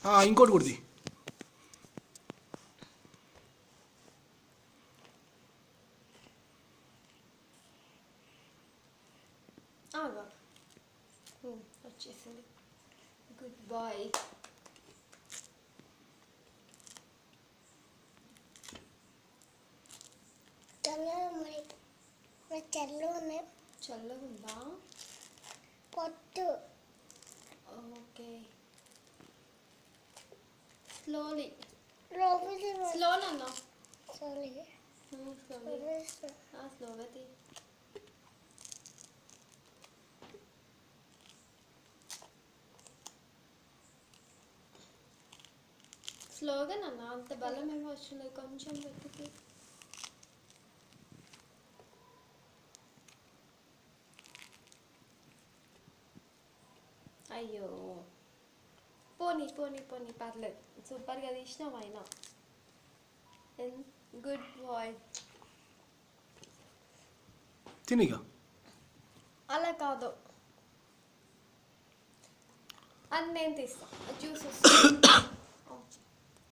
ఆ, ఇంకోటి కుడిది ఆగా ఉమ్, వచ్చేసింది గుడ్ బాయ్ తెల్లగా మరి మరి తెల్ల ఉన్నాయి చల్లగా ఉందా పొట్టు ఓకే స్లోలీ లోపలికి స్లో నాన్న సారీ స్లోలీ స్లోగా తీ స్లోగా నాన్న అంత బలం ఏమో వస్తుంది కొంచెం వెతికి అయ్యో పోనీ పోనీ పోనీ పర్లేదు సూపర్గా తీసినావు అయినా గుడ్ బాయ్ తినిగా అలా కాదు అది నేను తీస్తా జ్యూస్